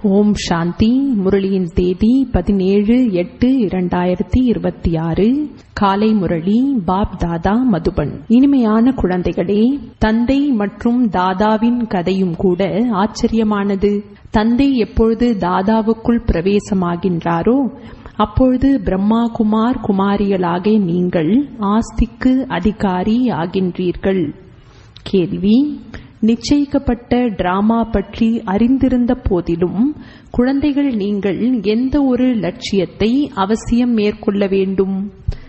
ஓம் சாந்தி முரளியின் தேதி பதினேழு எட்டு இரண்டாயிரத்தி இருபத்தி ஆறு காலை முரளி பாப் தாதா மதுபன் இனிமையான குழந்தைகளே தந்தை மற்றும் தாதாவின் கதையும் கூட ஆச்சரியமானது தந்தை எப்பொழுது தாதாவுக்குள் பிரவேசமாகின்றாரோ அப்பொழுது பிரம்மா குமார் குமாரிகளாக நீங்கள் ஆஸ்திக்கு அதிகாரி ஆகின்றீர்கள் கேள்வி நிச்சயிக்கப்பட்ட டிராமா பற்றி அறிந்திருந்த போதிலும் குழந்தைகள் நீங்கள் எந்த ஒரு லட்சியத்தை அவசியம் மேற்கொள்ள வேண்டும்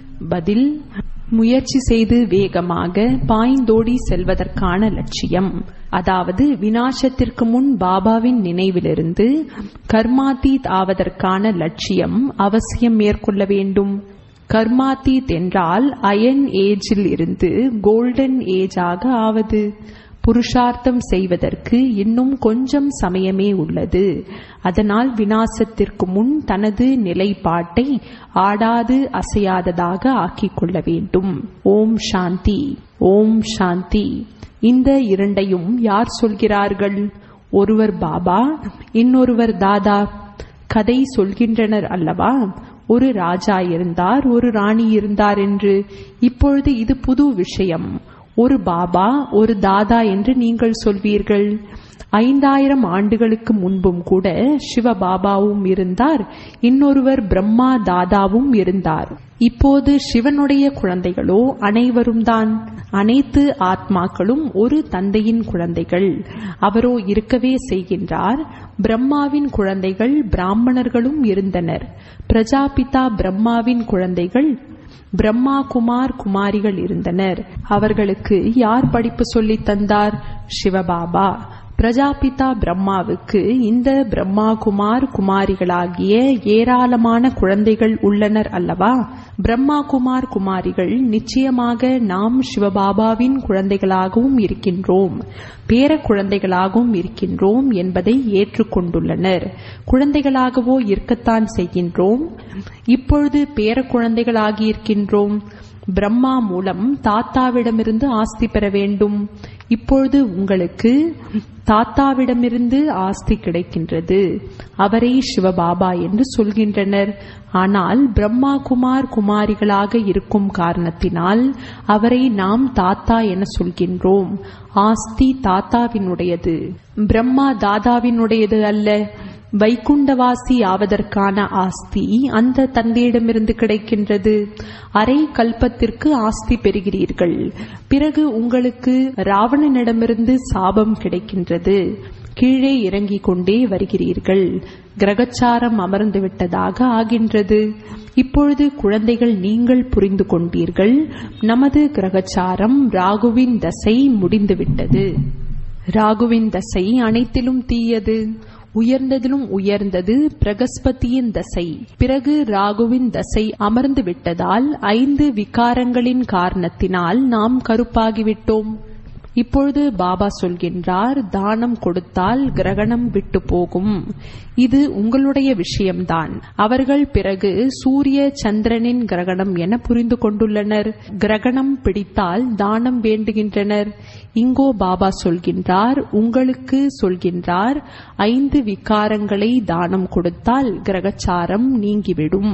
பதில் முயற்சி செய்து வேகமாக பாய்ந்தோடி செல்வதற்கான லட்சியம் அதாவது வினாசத்திற்கு முன் பாபாவின் நினைவிலிருந்து கர்மாத்தீத் ஆவதற்கான லட்சியம் அவசியம் மேற்கொள்ள வேண்டும் கர்மாத்தீத் என்றால் அயன் ஏஜில் இருந்து கோல்டன் ஏஜாக ஆவது புருஷார்த்தம் செய்வதற்கு இன்னும் கொஞ்சம் சமயமே உள்ளது அதனால் வினாசத்திற்கு முன் தனது நிலைப்பாட்டை ஆடாது அசையாததாக ஆக்கிக் கொள்ள வேண்டும் ஓம் சாந்தி ஓம் சாந்தி இந்த இரண்டையும் யார் சொல்கிறார்கள் ஒருவர் பாபா இன்னொருவர் தாதா கதை சொல்கின்றனர் அல்லவா ஒரு ராஜா இருந்தார் ஒரு ராணி இருந்தார் என்று இப்பொழுது இது புது விஷயம் ஒரு பாபா ஒரு தாதா என்று நீங்கள் சொல்வீர்கள் ஐந்தாயிரம் ஆண்டுகளுக்கு முன்பும் கூட சிவ பாபாவும் இருந்தார் இன்னொருவர் பிரம்மா தாதாவும் இருந்தார் இப்போது சிவனுடைய குழந்தைகளோ அனைவரும் தான் அனைத்து ஆத்மாக்களும் ஒரு தந்தையின் குழந்தைகள் அவரோ இருக்கவே செய்கின்றார் பிரம்மாவின் குழந்தைகள் பிராமணர்களும் இருந்தனர் பிரஜாபிதா பிரம்மாவின் குழந்தைகள் பிரம்மா குமார் குமாரிகள் இருந்தனர் அவர்களுக்கு யார் படிப்பு சொல்லித் தந்தார் சிவபாபா பிரஜாபிதா பிரம்மாவுக்கு இந்த பிரம்மா குமார் குமாரிகளாகிய ஏராளமான குழந்தைகள் உள்ளனர் அல்லவா பிரம்மா குமார் குமாரிகள் நிச்சயமாக நாம் சிவபாபாவின் குழந்தைகளாகவும் இருக்கின்றோம் பேர குழந்தைகளாகவும் இருக்கின்றோம் என்பதை ஏற்றுக்கொண்டுள்ளனர் குழந்தைகளாகவோ இருக்கத்தான் செய்கின்றோம் இப்பொழுது பேர குழந்தைகளாகி இருக்கின்றோம் பிரம்மா மூலம் தாத்தாவிடமிருந்து ஆஸ்தி பெற வேண்டும் இப்பொழுது உங்களுக்கு தாத்தாவிடமிருந்து ஆஸ்தி கிடைக்கின்றது அவரை சிவபாபா என்று சொல்கின்றனர் ஆனால் பிரம்மா குமார் குமாரிகளாக இருக்கும் காரணத்தினால் அவரை நாம் தாத்தா என சொல்கின்றோம் ஆஸ்தி தாத்தாவினுடையது பிரம்மா தாதாவினுடையது அல்ல வைகுண்டவாசி ஆவதற்கான ஆஸ்தி அந்த தந்தையிடமிருந்து கிடைக்கின்றது அரை கல்பத்திற்கு ஆஸ்தி பெறுகிறீர்கள் பிறகு உங்களுக்கு ராவணனிடமிருந்து சாபம் கிடைக்கின்றது கீழே இறங்கிக் கொண்டே வருகிறீர்கள் கிரகச்சாரம் அமர்ந்து விட்டதாக ஆகின்றது இப்பொழுது குழந்தைகள் நீங்கள் புரிந்து கொண்டீர்கள் நமது கிரகச்சாரம் ராகுவின் தசை முடிந்துவிட்டது ராகுவின் தசை அனைத்திலும் தீயது உயர்ந்ததிலும் உயர்ந்தது பிரகஸ்பதியின் தசை பிறகு ராகுவின் தசை அமர்ந்து விட்டதால் ஐந்து விகாரங்களின் காரணத்தினால் நாம் கருப்பாகிவிட்டோம் இப்பொழுது பாபா சொல்கின்றார் தானம் கொடுத்தால் கிரகணம் விட்டு போகும் இது உங்களுடைய விஷயம்தான் அவர்கள் பிறகு சூரிய சந்திரனின் கிரகணம் என புரிந்து கொண்டுள்ளனர் கிரகணம் பிடித்தால் தானம் வேண்டுகின்றனர் இங்கோ பாபா சொல்கின்றார் உங்களுக்கு சொல்கின்றார் ஐந்து விகாரங்களை தானம் கொடுத்தால் கிரகச்சாரம் நீங்கிவிடும்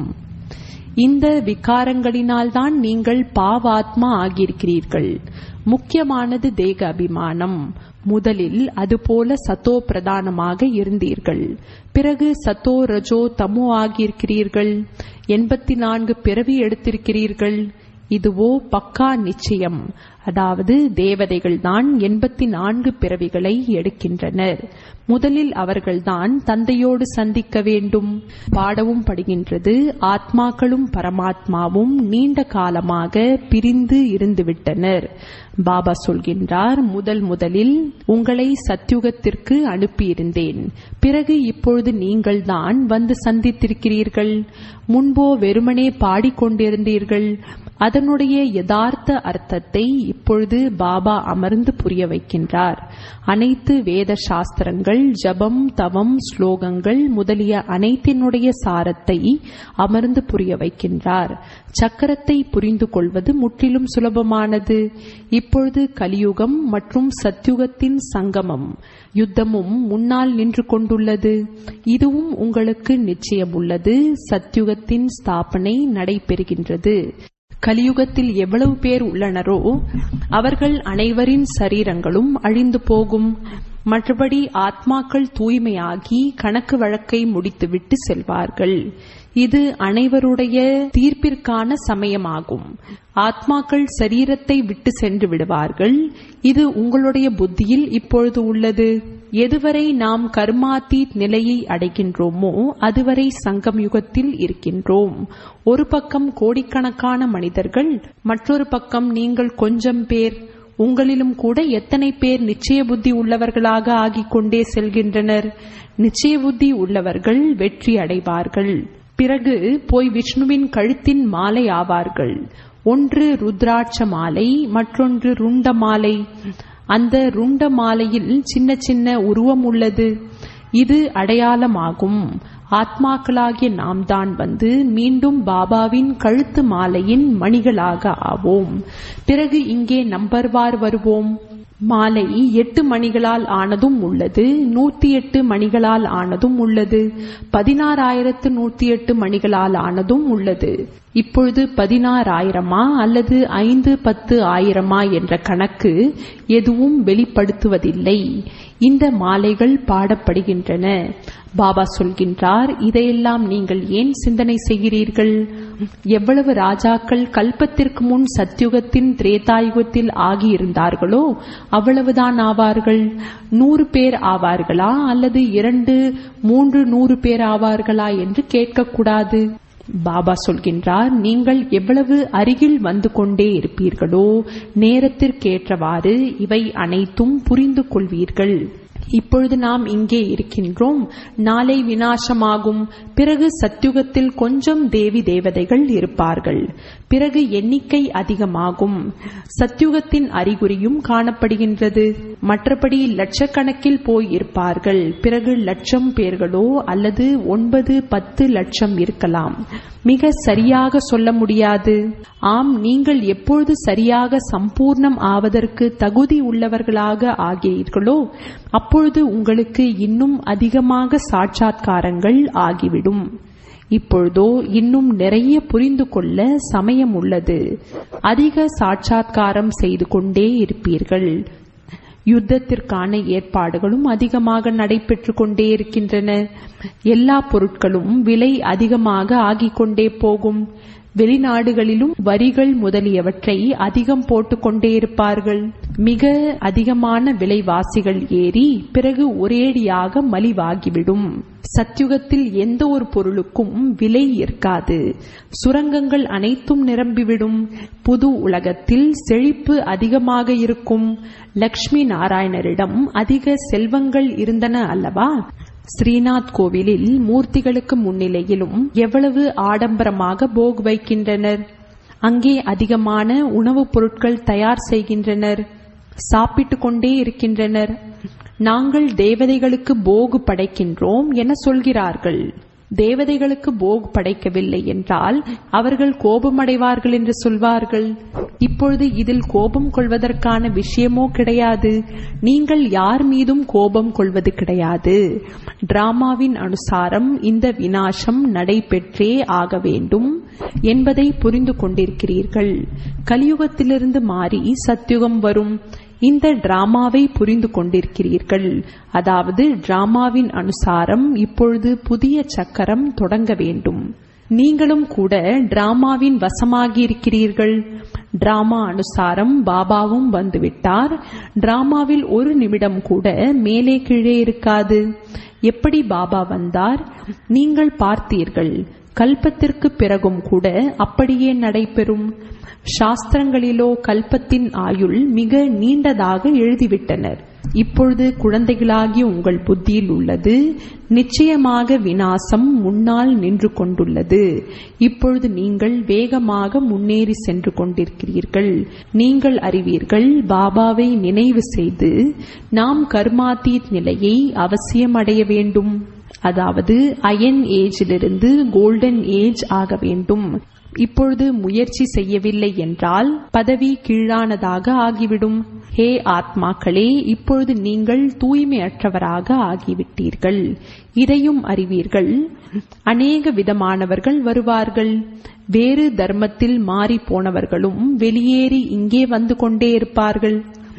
இந்த விகாரங்களினால்தான் நீங்கள் பாவாத்மா ஆகியிருக்கிறீர்கள் முக்கியமானது தேக அபிமானம் முதலில் அதுபோல சத்தோ பிரதானமாக இருந்தீர்கள் பிறகு சத்தோ ரஜோ தமோ ஆகியிருக்கிறீர்கள் எண்பத்தி நான்கு பிறவி எடுத்திருக்கிறீர்கள் இதுவோ பக்கா நிச்சயம் அதாவது தேவதைகள் தான் எண்பத்தி நான்கு பிறவிகளை எடுக்கின்றனர் முதலில் அவர்கள்தான் தந்தையோடு சந்திக்க வேண்டும் பாடவும் படுகின்றது ஆத்மாக்களும் பரமாத்மாவும் நீண்ட காலமாக பிரிந்து இருந்துவிட்டனர் பாபா சொல்கின்றார் முதல் முதலில் உங்களை சத்யுகத்திற்கு அனுப்பியிருந்தேன் பிறகு இப்பொழுது நீங்கள்தான் வந்து சந்தித்திருக்கிறீர்கள் முன்போ வெறுமனே பாடிக்கொண்டிருந்தீர்கள் அதனுடைய யதார்த்த அர்த்தத்தை இப்பொழுது பாபா அமர்ந்து புரிய வைக்கின்றார் அனைத்து வேத சாஸ்திரங்கள் ஜபம் தவம் ஸ்லோகங்கள் முதலிய அனைத்தினுடைய சாரத்தை அமர்ந்து புரிய வைக்கின்றார் சக்கரத்தை புரிந்து கொள்வது முற்றிலும் சுலபமானது இப்பொழுது கலியுகம் மற்றும் சத்யுகத்தின் சங்கமம் யுத்தமும் முன்னால் நின்று கொண்டுள்ளது இதுவும் உங்களுக்கு நிச்சயம் உள்ளது சத்யுகத்தின் ஸ்தாபனை நடைபெறுகின்றது கலியுகத்தில் எவ்வளவு பேர் உள்ளனரோ அவர்கள் அனைவரின் சரீரங்களும் அழிந்து போகும் மற்றபடி ஆத்மாக்கள் தூய்மையாகி கணக்கு வழக்கை முடித்துவிட்டு செல்வார்கள் இது அனைவருடைய தீர்ப்பிற்கான சமயமாகும் ஆத்மாக்கள் சரீரத்தை விட்டு சென்று விடுவார்கள் இது உங்களுடைய புத்தியில் இப்பொழுது உள்ளது எதுவரை நாம் கர்மாத்தீத் நிலையை அடைகின்றோமோ அதுவரை சங்கம் யுகத்தில் இருக்கின்றோம் ஒரு பக்கம் கோடிக்கணக்கான மனிதர்கள் மற்றொரு பக்கம் நீங்கள் கொஞ்சம் பேர் உங்களிலும் கூட எத்தனை பேர் நிச்சய புத்தி உள்ளவர்களாக ஆகிக் கொண்டே செல்கின்றனர் நிச்சய புத்தி உள்ளவர்கள் வெற்றி அடைவார்கள் பிறகு போய் விஷ்ணுவின் கழுத்தின் மாலை ஆவார்கள் ஒன்று ருத்ராட்ச மாலை மற்றொன்று ருண்ட மாலை அந்த ருண்ட மாலையில் சின்ன சின்ன உருவம் உள்ளது இது அடையாளமாகும் ஆத்மாக்களாகிய நாம் தான் வந்து மீண்டும் பாபாவின் கழுத்து மாலையின் மணிகளாக ஆவோம் பிறகு இங்கே நம்பர்வார் வருவோம் மாலை எட்டு மணிகளால் ஆனதும் உள்ளது நூத்தி எட்டு மணிகளால் ஆனதும் உள்ளது பதினாறாயிரத்து நூத்தி எட்டு மணிகளால் ஆனதும் உள்ளது இப்பொழுது பதினாறாயிரமா அல்லது ஐந்து பத்து ஆயிரமா என்ற கணக்கு எதுவும் வெளிப்படுத்துவதில்லை இந்த மாலைகள் பாடப்படுகின்றன பாபா சொல்கின்றார் இதையெல்லாம் நீங்கள் ஏன் சிந்தனை செய்கிறீர்கள் எவ்வளவு ராஜாக்கள் கல்பத்திற்கு முன் சத்யுகத்தின் திரேதாயுகத்தில் ஆகியிருந்தார்களோ அவ்வளவுதான் ஆவார்கள் நூறு பேர் ஆவார்களா அல்லது இரண்டு மூன்று நூறு பேர் ஆவார்களா என்று கேட்கக்கூடாது பாபா சொல்கின்றார் நீங்கள் எவ்வளவு அருகில் வந்து கொண்டே இருப்பீர்களோ நேரத்திற்கேற்றவாறு இவை அனைத்தும் புரிந்து கொள்வீர்கள் இப்பொழுது நாம் இங்கே இருக்கின்றோம் நாளை வினாசமாகும் பிறகு சத்யுகத்தில் கொஞ்சம் தேவி தேவதைகள் இருப்பார்கள் பிறகு எண்ணிக்கை அதிகமாகும் சத்யுகத்தின் அறிகுறியும் காணப்படுகின்றது மற்றபடி லட்சக்கணக்கில் போய் இருப்பார்கள் பிறகு லட்சம் பேர்களோ அல்லது ஒன்பது பத்து லட்சம் இருக்கலாம் மிக சரியாக சொல்ல முடியாது ஆம் நீங்கள் எப்பொழுது சரியாக சம்பூர்ணம் ஆவதற்கு தகுதி உள்ளவர்களாக ஆகிறீர்களோ அப்பொழுது உங்களுக்கு இன்னும் அதிகமாக சாட்சாத்காரங்கள் ஆகிவிடும் இப்பொழுதோ இன்னும் நிறைய புரிந்து கொள்ள சமயம் உள்ளது அதிக சாட்சாத்காரம் செய்து கொண்டே இருப்பீர்கள் யுத்தத்திற்கான ஏற்பாடுகளும் அதிகமாக நடைபெற்று கொண்டே இருக்கின்றன எல்லா பொருட்களும் விலை அதிகமாக ஆகிக் கொண்டே போகும் வெளிநாடுகளிலும் வரிகள் முதலியவற்றை அதிகம் போட்டுக்கொண்டே இருப்பார்கள் மிக அதிகமான விலைவாசிகள் ஏறி பிறகு ஒரேடியாக மலிவாகிவிடும் சத்யுகத்தில் எந்த ஒரு பொருளுக்கும் விலை இருக்காது சுரங்கங்கள் அனைத்தும் நிரம்பிவிடும் புது உலகத்தில் செழிப்பு அதிகமாக இருக்கும் லக்ஷ்மி நாராயணரிடம் அதிக செல்வங்கள் இருந்தன அல்லவா ஸ்ரீநாத் கோவிலில் மூர்த்திகளுக்கு முன்னிலையிலும் எவ்வளவு ஆடம்பரமாக போக் வைக்கின்றனர் அங்கே அதிகமான உணவுப் பொருட்கள் தயார் செய்கின்றனர் சாப்பிட்டுக் கொண்டே இருக்கின்றனர் நாங்கள் தேவதைகளுக்கு போகு படைக்கின்றோம் என சொல்கிறார்கள் தேவதைகளுக்கு போக் படைக்கவில்லை என்றால் அவர்கள் கோபமடைவார்கள் என்று சொல்வார்கள் இப்பொழுது இதில் கோபம் கொள்வதற்கான விஷயமோ கிடையாது நீங்கள் யார் மீதும் கோபம் கொள்வது கிடையாது டிராமாவின் அனுசாரம் இந்த வினாசம் நடைபெற்றே ஆக வேண்டும் என்பதை புரிந்து கொண்டிருக்கிறீர்கள் கலியுகத்திலிருந்து மாறி சத்யுகம் வரும் இந்த டிராமாவை புரிந்து கொண்டிருக்கிறீர்கள் அதாவது டிராமாவின் அனுசாரம் இப்பொழுது புதிய சக்கரம் தொடங்க வேண்டும் நீங்களும் கூட டிராமாவின் வசமாகி இருக்கிறீர்கள் டிராமா அனுசாரம் பாபாவும் வந்துவிட்டார் டிராமாவில் ஒரு நிமிடம் கூட மேலே கீழே இருக்காது எப்படி பாபா வந்தார் நீங்கள் பார்த்தீர்கள் கல்பத்திற்கு பிறகும் கூட அப்படியே நடைபெறும் சாஸ்திரங்களிலோ கல்பத்தின் ஆயுள் மிக நீண்டதாக எழுதிவிட்டனர் இப்பொழுது குழந்தைகளாகிய உங்கள் புத்தியில் உள்ளது நிச்சயமாக வினாசம் முன்னால் நின்று கொண்டுள்ளது இப்பொழுது நீங்கள் வேகமாக முன்னேறி சென்று கொண்டிருக்கிறீர்கள் நீங்கள் அறிவீர்கள் பாபாவை நினைவு செய்து நாம் கர்மாத்தீத் நிலையை அவசியம் அடைய வேண்டும் அதாவது அயன் ஏஜிலிருந்து கோல்டன் ஏஜ் ஆக வேண்டும் இப்பொழுது முயற்சி செய்யவில்லை என்றால் பதவி கீழானதாக ஆகிவிடும் ஹே ஆத்மாக்களே இப்பொழுது நீங்கள் தூய்மையற்றவராக ஆகிவிட்டீர்கள் இதையும் அறிவீர்கள் அநேக விதமானவர்கள் வருவார்கள் வேறு தர்மத்தில் மாறி போனவர்களும் வெளியேறி இங்கே வந்து கொண்டே இருப்பார்கள்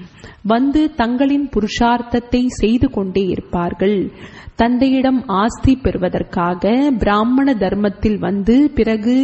வந்து தங்களின் புருஷார்த்தத்தை செய்து கொண்டே இருப்பார்கள் தந்தையிடம் ஆஸ்தி பெறுவதற்காக பிராமண தர்மத்தில் வந்து பிறகு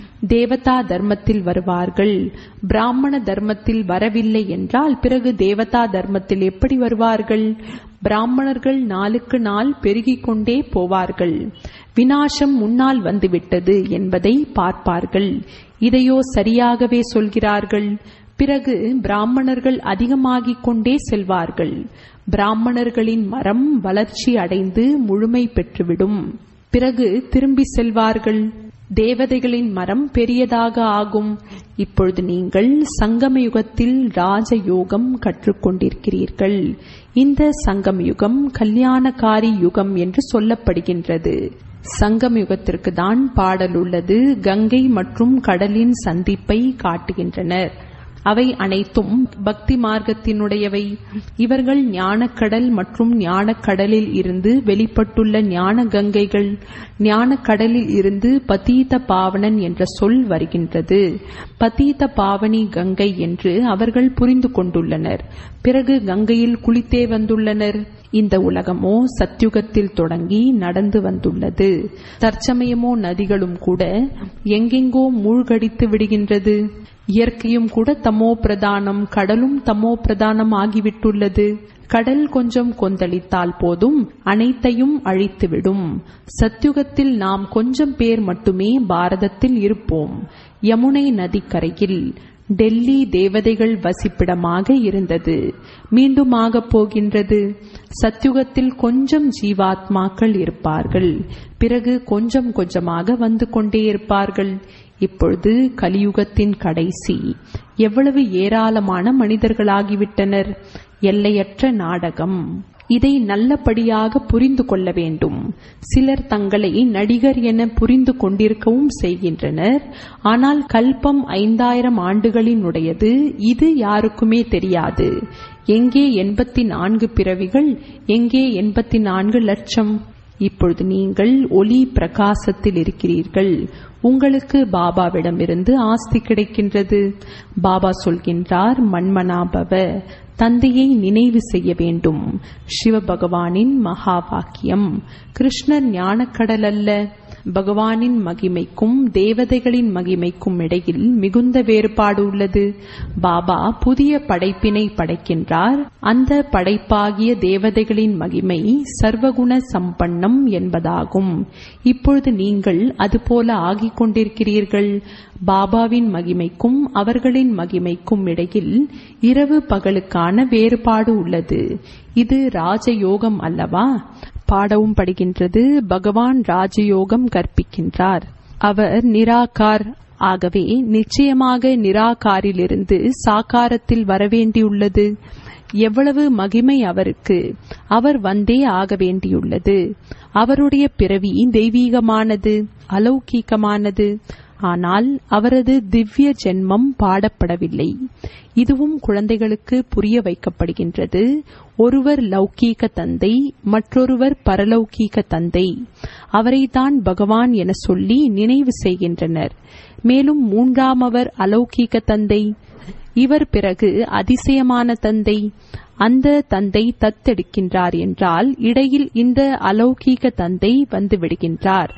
தேவதா தர்மத்தில் வருவார்கள் பிராமண தர்மத்தில் வரவில்லை என்றால் பிறகு தேவதா தர்மத்தில் எப்படி வருவார்கள் பிராமணர்கள் நாளுக்கு நாள் பெருகிக் கொண்டே போவார்கள் வினாசம் முன்னால் வந்துவிட்டது என்பதை பார்ப்பார்கள் இதையோ சரியாகவே சொல்கிறார்கள் பிறகு பிராமணர்கள் அதிகமாகிக் கொண்டே செல்வார்கள் பிராமணர்களின் மரம் வளர்ச்சி அடைந்து முழுமை பெற்றுவிடும் பிறகு திரும்பி செல்வார்கள் தேவதைகளின் மரம் பெரியதாக ஆகும் இப்பொழுது நீங்கள் சங்கம யுகத்தில் ராஜயோகம் கற்றுக்கொண்டிருக்கிறீர்கள் இந்த சங்கம் யுகம் கல்யாணக்காரி யுகம் என்று சொல்லப்படுகின்றது சங்கம் யுகத்திற்கு தான் பாடல் உள்ளது கங்கை மற்றும் கடலின் சந்திப்பை காட்டுகின்றனர் அவை அனைத்தும் பக்தி மார்க்கத்தினுடையவை இவர்கள் ஞானக்கடல் மற்றும் ஞானக்கடலில் இருந்து வெளிப்பட்டுள்ள ஞான கங்கைகள் ஞானக்கடலில் இருந்து பதீத பாவனன் என்ற சொல் வருகின்றது பதீத பாவனி கங்கை என்று அவர்கள் புரிந்து கொண்டுள்ளனர் பிறகு கங்கையில் குளித்தே வந்துள்ளனர் இந்த உலகமோ சத்யுகத்தில் தொடங்கி நடந்து வந்துள்ளது தற்சமயமோ நதிகளும் கூட எங்கெங்கோ மூழ்கடித்து விடுகின்றது இயற்கையும் கூட தமோ பிரதானம் கடலும் தமோ பிரதானம் ஆகிவிட்டுள்ளது கடல் கொஞ்சம் கொந்தளித்தால் போதும் அனைத்தையும் அழித்துவிடும் சத்யுகத்தில் நாம் கொஞ்சம் பேர் மட்டுமே பாரதத்தில் இருப்போம் யமுனை நதிக்கரையில் டெல்லி தேவதைகள் வசிப்பிடமாக இருந்தது மீண்டும் ஆகப் போகின்றது சத்யுகத்தில் கொஞ்சம் ஜீவாத்மாக்கள் இருப்பார்கள் பிறகு கொஞ்சம் கொஞ்சமாக வந்து கொண்டே இருப்பார்கள் இப்பொழுது கலியுகத்தின் கடைசி எவ்வளவு ஏராளமான மனிதர்களாகிவிட்டனர் எல்லையற்ற நாடகம் இதை நல்லபடியாக புரிந்து கொள்ள வேண்டும் சிலர் தங்களை நடிகர் என புரிந்து கொண்டிருக்கவும் செய்கின்றனர் ஆனால் கல்பம் ஐந்தாயிரம் ஆண்டுகளினுடையது இது யாருக்குமே தெரியாது எங்கே எண்பத்தி நான்கு பிறவிகள் எங்கே எண்பத்தி நான்கு லட்சம் இப்பொழுது நீங்கள் ஒளி பிரகாசத்தில் இருக்கிறீர்கள் உங்களுக்கு பாபாவிடமிருந்து ஆஸ்தி கிடைக்கின்றது பாபா சொல்கின்றார் மண்மனாபவ தந்தையை நினைவு செய்ய வேண்டும் சிவபகவானின் மகா வாக்கியம் கிருஷ்ணர் ஞானக்கடல் அல்ல பகவானின் மகிமைக்கும் தேவதைகளின் மகிமைக்கும் இடையில் மிகுந்த வேறுபாடு உள்ளது பாபா புதிய படைப்பினை படைக்கின்றார் அந்த படைப்பாகிய தேவதைகளின் மகிமை சர்வகுண சம்பன்னம் என்பதாகும் இப்பொழுது நீங்கள் அதுபோல ஆகிக் கொண்டிருக்கிறீர்கள் பாபாவின் மகிமைக்கும் அவர்களின் மகிமைக்கும் இடையில் இரவு பகலுக்கான வேறுபாடு உள்ளது இது ராஜயோகம் அல்லவா பாடவும் படுகின்றது பகவான் ராஜயோகம் கற்பிக்கின்றார் அவர் நிராகார் ஆகவே நிச்சயமாக நிராகாரிலிருந்து சாக்காரத்தில் வரவேண்டியுள்ளது எவ்வளவு மகிமை அவருக்கு அவர் வந்தே ஆக வேண்டியுள்ளது அவருடைய பிறவி தெய்வீகமானது அலௌகீகமானது ஆனால் அவரது திவ்ய ஜென்மம் பாடப்படவில்லை இதுவும் குழந்தைகளுக்கு புரிய வைக்கப்படுகின்றது ஒருவர் லௌகீக தந்தை மற்றொருவர் பரலௌகீக தந்தை அவரைதான் பகவான் என சொல்லி நினைவு செய்கின்றனர் மேலும் மூன்றாமவர் அலௌகீக தந்தை இவர் பிறகு அதிசயமான தந்தை அந்த தந்தை தத்தெடுக்கின்றார் என்றால் இடையில் இந்த அலௌகீக தந்தை வந்து விடுகின்றார்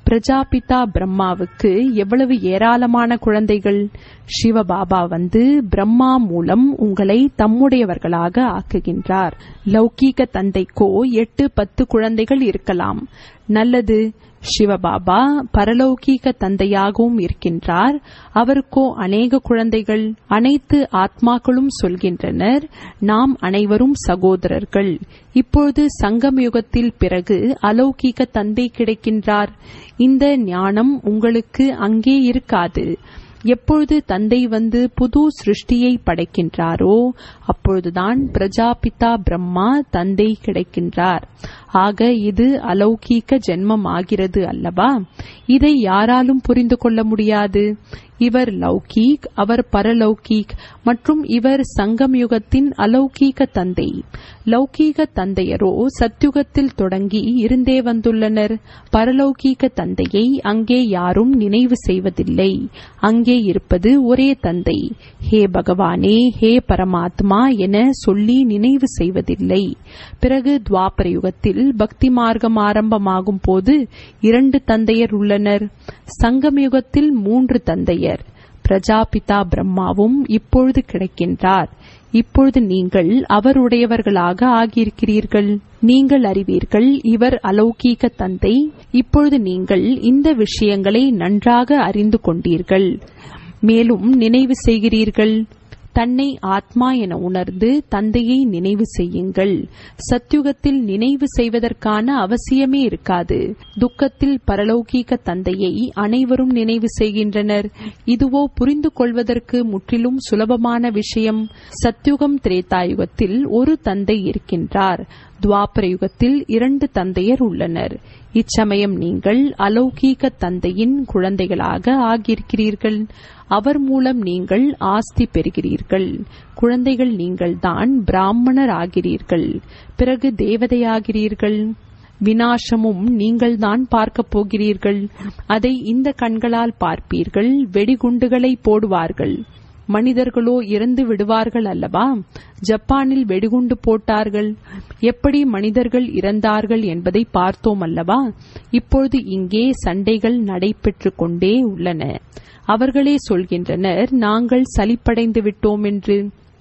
பிரஜாபிதா பிரம்மாவுக்கு எவ்வளவு ஏராளமான குழந்தைகள் சிவபாபா வந்து பிரம்மா மூலம் உங்களை தம்முடையவர்களாக ஆக்குகின்றார் லௌகீக தந்தைக்கோ எட்டு பத்து குழந்தைகள் இருக்கலாம் நல்லது சிவபாபா பரலௌகீக தந்தையாகவும் இருக்கின்றார் அவருக்கோ அநேக குழந்தைகள் அனைத்து ஆத்மாக்களும் சொல்கின்றனர் நாம் அனைவரும் சகோதரர்கள் இப்பொழுது சங்கம் யுகத்தில் பிறகு அலௌகீக தந்தை கிடைக்கின்றார் இந்த ஞானம் உங்களுக்கு அங்கே இருக்காது எப்பொழுது தந்தை வந்து புது சிருஷ்டியை படைக்கின்றாரோ அப்பொழுதுதான் பிரஜாபிதா பிரம்மா தந்தை கிடைக்கின்றார் ஆக இது அலௌகீக ஜென்மம் ஆகிறது அல்லவா இதை யாராலும் புரிந்து கொள்ள முடியாது இவர் லௌகீக் அவர் பரலௌகீக் மற்றும் இவர் சங்கம் யுகத்தின் அலௌகீக தந்தை லௌகீக தந்தையரோ சத்யுகத்தில் தொடங்கி இருந்தே வந்துள்ளனர் பரலௌகீக தந்தையை அங்கே யாரும் நினைவு செய்வதில்லை அங்கே இருப்பது ஒரே தந்தை ஹே பகவானே ஹே பரமாத்மா என சொல்லி நினைவு செய்வதில்லை பிறகு துவாபர யுகத்தில் பக்தி மார்க்கம் ஆரம்பமாகும் போது இரண்டு தந்தையர் உள்ளனர் சங்கம் யுகத்தில் மூன்று தந்தையர் பிரஜாபிதா பிரம்மாவும் இப்பொழுது கிடைக்கின்றார் இப்பொழுது நீங்கள் அவருடையவர்களாக ஆகியிருக்கிறீர்கள் நீங்கள் அறிவீர்கள் இவர் அலௌகீக தந்தை இப்பொழுது நீங்கள் இந்த விஷயங்களை நன்றாக அறிந்து கொண்டீர்கள் மேலும் நினைவு செய்கிறீர்கள் தன்னை ஆத்மா என உணர்ந்து தந்தையை நினைவு செய்யுங்கள் சத்யுகத்தில் நினைவு செய்வதற்கான அவசியமே இருக்காது துக்கத்தில் பரலௌகீக தந்தையை அனைவரும் நினைவு செய்கின்றனர் இதுவோ புரிந்து கொள்வதற்கு முற்றிலும் சுலபமான விஷயம் சத்யுகம் திரேதாயுகத்தில் ஒரு தந்தை இருக்கின்றார் துவாபர யுகத்தில் இரண்டு தந்தையர் உள்ளனர் இச்சமயம் நீங்கள் அலௌகீக தந்தையின் குழந்தைகளாக ஆகியிருக்கிறீர்கள் அவர் மூலம் நீங்கள் ஆஸ்தி பெறுகிறீர்கள் குழந்தைகள் நீங்கள்தான் பிராமணர் ஆகிறீர்கள் பிறகு தேவதையாகிறீர்கள் வினாசமும் நீங்கள்தான் பார்க்கப் போகிறீர்கள் அதை இந்த கண்களால் பார்ப்பீர்கள் வெடிகுண்டுகளை போடுவார்கள் மனிதர்களோ இறந்து விடுவார்கள் அல்லவா ஜப்பானில் வெடிகுண்டு போட்டார்கள் எப்படி மனிதர்கள் இறந்தார்கள் என்பதை பார்த்தோம் அல்லவா இப்பொழுது இங்கே சண்டைகள் நடைபெற்று கொண்டே உள்ளன அவர்களே சொல்கின்றனர் நாங்கள் சலிப்படைந்து விட்டோம் என்று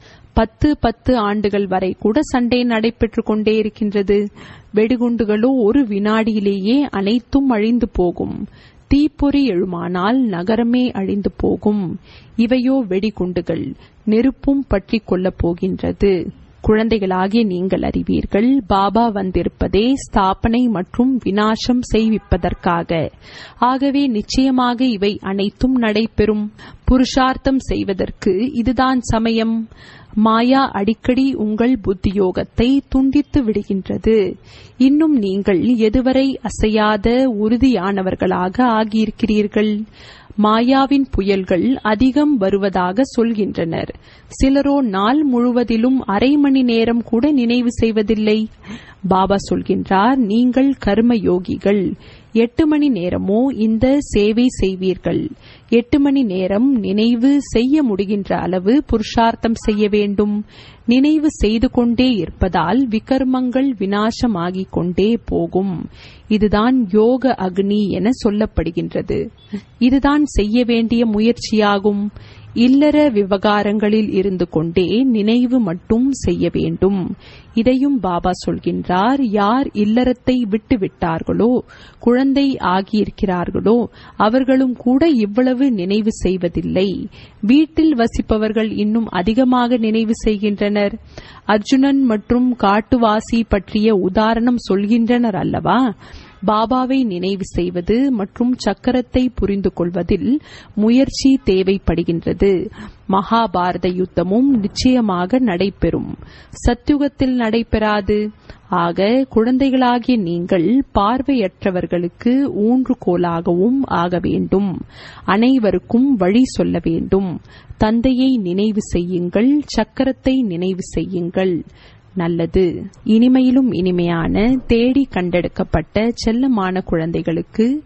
பத்து பத்து ஆண்டுகள் வரை கூட சண்டை நடைபெற்று கொண்டே இருக்கின்றது வெடிகுண்டுகளோ ஒரு வினாடியிலேயே அனைத்தும் அழிந்து போகும் தீப்பொறி எழுமானால் நகரமே அழிந்து போகும் இவையோ வெடிகுண்டுகள் நெருப்பும் பற்றி கொள்ளப் போகின்றது குழந்தைகளாகிய நீங்கள் அறிவீர்கள் பாபா வந்திருப்பதே ஸ்தாபனை மற்றும் வினாசம் செய்விப்பதற்காக ஆகவே நிச்சயமாக இவை அனைத்தும் நடைபெறும் புருஷார்த்தம் செய்வதற்கு இதுதான் சமயம் மாயா அடிக்கடி உங்கள் புத்தியோகத்தை துண்டித்து விடுகின்றது இன்னும் நீங்கள் எதுவரை அசையாத உறுதியானவர்களாக ஆகியிருக்கிறீர்கள் மாயாவின் புயல்கள் அதிகம் வருவதாக சொல்கின்றனர் சிலரோ நாள் முழுவதிலும் அரை மணி நேரம் கூட நினைவு செய்வதில்லை பாபா சொல்கின்றார் நீங்கள் கர்ம யோகிகள் எட்டு மணி நேரமோ இந்த சேவை செய்வீர்கள் எட்டு மணி நேரம் நினைவு செய்ய முடிகின்ற அளவு புருஷார்த்தம் செய்ய வேண்டும் நினைவு செய்து கொண்டே இருப்பதால் விகர்மங்கள் வினாசமாகிக் கொண்டே போகும் இதுதான் யோக அக்னி என சொல்லப்படுகின்றது இதுதான் செய்ய வேண்டிய முயற்சியாகும் இல்லற விவகாரங்களில் இருந்து கொண்டே நினைவு மட்டும் செய்ய வேண்டும் இதையும் பாபா சொல்கின்றார் யார் இல்லறத்தை விட்டு விட்டார்களோ குழந்தை ஆகியிருக்கிறார்களோ அவர்களும் கூட இவ்வளவு நினைவு செய்வதில்லை வீட்டில் வசிப்பவர்கள் இன்னும் அதிகமாக நினைவு செய்கின்றனர் அர்ஜுனன் மற்றும் காட்டுவாசி பற்றிய உதாரணம் சொல்கின்றனர் அல்லவா பாபாவை நினைவு செய்வது மற்றும் சக்கரத்தை புரிந்து கொள்வதில் முயற்சி தேவைப்படுகின்றது மகாபாரத யுத்தமும் நிச்சயமாக நடைபெறும் சத்யுகத்தில் நடைபெறாது ஆக குழந்தைகளாகிய நீங்கள் பார்வையற்றவர்களுக்கு ஊன்றுகோலாகவும் ஆக வேண்டும் அனைவருக்கும் வழி சொல்ல வேண்டும் தந்தையை நினைவு செய்யுங்கள் சக்கரத்தை நினைவு செய்யுங்கள் நல்லது இனிமையிலும் இனிமையான தேடி கண்டெடுக்கப்பட்ட செல்லமான குழந்தைகளுக்கு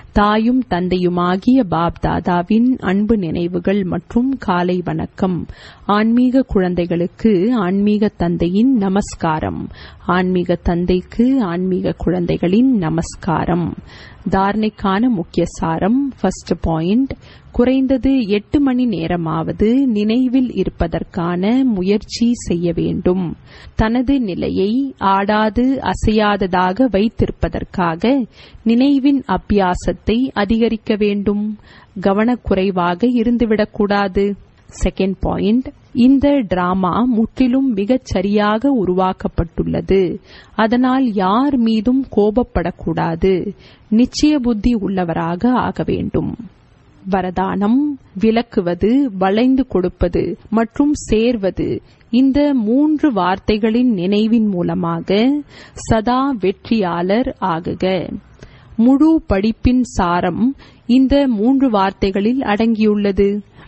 தாயும் தந்தையுமாகிய பாப் தாதாவின் அன்பு நினைவுகள் மற்றும் காலை வணக்கம் ஆன்மீக குழந்தைகளுக்கு ஆன்மீக தந்தையின் நமஸ்காரம் ஆன்மீக தந்தைக்கு ஆன்மீக குழந்தைகளின் நமஸ்காரம் தாரணைக்கான முக்கிய சாரம் ஃபர்ஸ்ட் பாயிண்ட் குறைந்தது எட்டு மணி நேரமாவது நினைவில் இருப்பதற்கான முயற்சி செய்ய வேண்டும் தனது நிலையை ஆடாது அசையாததாக வைத்திருப்பதற்காக நினைவின் அபியாசத்தை அதிகரிக்க வேண்டும் கவனக்குறைவாக இருந்துவிடக்கூடாது செகண்ட் பாயிண்ட் இந்த டிராமா முற்றிலும் மிகச் சரியாக உருவாக்கப்பட்டுள்ளது அதனால் யார் மீதும் கோபப்படக்கூடாது நிச்சய புத்தி உள்ளவராக ஆக வேண்டும் வரதானம் விளக்குவது வளைந்து கொடுப்பது மற்றும் சேர்வது இந்த மூன்று வார்த்தைகளின் நினைவின் மூலமாக சதா வெற்றியாளர் ஆகுக முழு படிப்பின் சாரம் இந்த மூன்று வார்த்தைகளில் அடங்கியுள்ளது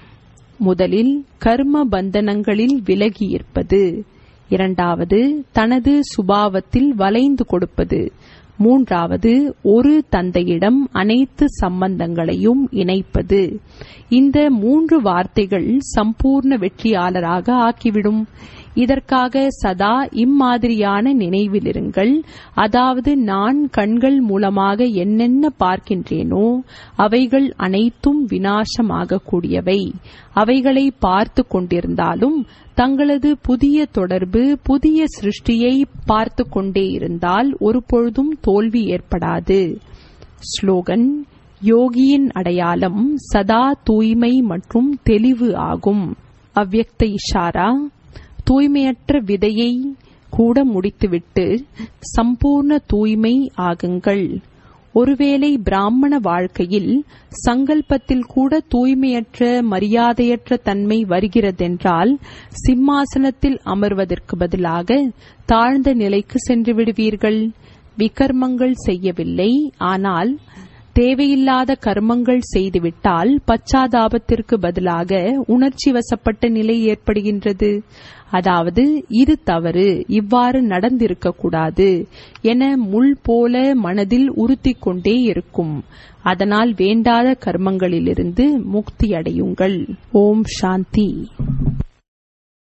முதலில் கர்ம பந்தனங்களில் விலகியிருப்பது இரண்டாவது தனது சுபாவத்தில் வளைந்து கொடுப்பது மூன்றாவது ஒரு தந்தையிடம் அனைத்து சம்பந்தங்களையும் இணைப்பது இந்த மூன்று வார்த்தைகள் சம்பூர்ண வெற்றியாளராக ஆக்கிவிடும் இதற்காக சதா இம்மாதிரியான நினைவிலிருங்கள் அதாவது நான் கண்கள் மூலமாக என்னென்ன பார்க்கின்றேனோ அவைகள் அனைத்தும் வினாசமாகக்கூடியவை அவைகளை பார்த்து கொண்டிருந்தாலும் தங்களது புதிய தொடர்பு புதிய சிருஷ்டியை பார்த்து கொண்டே இருந்தால் ஒருபொழுதும் தோல்வி ஏற்படாது ஸ்லோகன் யோகியின் அடையாளம் சதா தூய்மை மற்றும் தெளிவு ஆகும் அவ்யக்த இஷாரா தூய்மையற்ற விதையை கூட முடித்துவிட்டு சம்பூர்ண தூய்மை ஆகுங்கள் ஒருவேளை பிராமண வாழ்க்கையில் சங்கல்பத்தில் கூட தூய்மையற்ற மரியாதையற்ற தன்மை வருகிறதென்றால் சிம்மாசனத்தில் அமர்வதற்கு பதிலாக தாழ்ந்த நிலைக்கு சென்று விடுவீர்கள் விகர்மங்கள் செய்யவில்லை ஆனால் தேவையில்லாத கர்மங்கள் செய்துவிட்டால் பச்சாதாபத்திற்கு பதிலாக உணர்ச்சி வசப்பட்ட நிலை ஏற்படுகின்றது அதாவது இது தவறு இவ்வாறு நடந்திருக்கக்கூடாது என முள் போல மனதில் உறுத்திக் கொண்டே இருக்கும் அதனால் வேண்டாத கர்மங்களிலிருந்து முக்தி அடையுங்கள் ஓம் சாந்தி